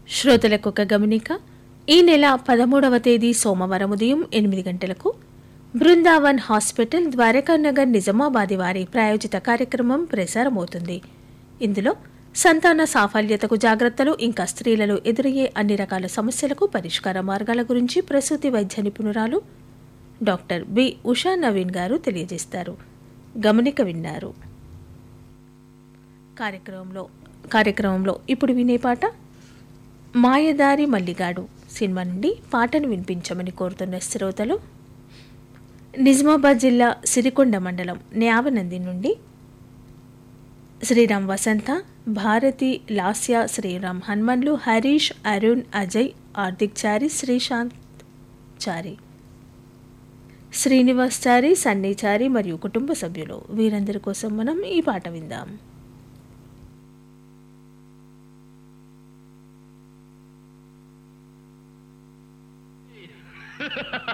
శ్రోతలకు ఒక గమనిక ఈ నెల పదమూడవ తేదీ సోమవారం ఉదయం ఎనిమిది గంటలకు బృందావన్ హాస్పిటల్ ద్వారకానగర్ నిజామాబాద్ వారి ప్రాయోజిత కార్యక్రమం ప్రసారమవుతుంది ఇందులో సంతాన సాఫల్యతకు జాగ్రత్తలు ఇంకా స్త్రీలలో ఎదురయ్యే అన్ని రకాల సమస్యలకు పరిష్కార మార్గాల గురించి ప్రసూతి వైద్య నిపుణురాలు డాక్టర్ బి ఉషా నవీన్ గారు తెలియజేస్తారు గమనిక విన్నారు కార్యక్రమంలో కార్యక్రమంలో ఇప్పుడు వినే పాట మాయదారి మల్లిగాడు సినిమా నుండి పాటను వినిపించమని కోరుతున్న శ్రోతలు నిజామాబాద్ జిల్లా సిరికొండ మండలం న్యావనంది నుండి శ్రీరామ్ వసంత భారతి లాస్య శ్రీరామ్ హనుమన్లు హరీష్ అరుణ్ అజయ్ హార్దిక్ చారి శ్రీశాంత్ చారి శ్రీనివాస్ చారి సన్నీ చారి మరియు కుటుంబ సభ్యులు వీరందరి కోసం మనం ఈ పాట విందాం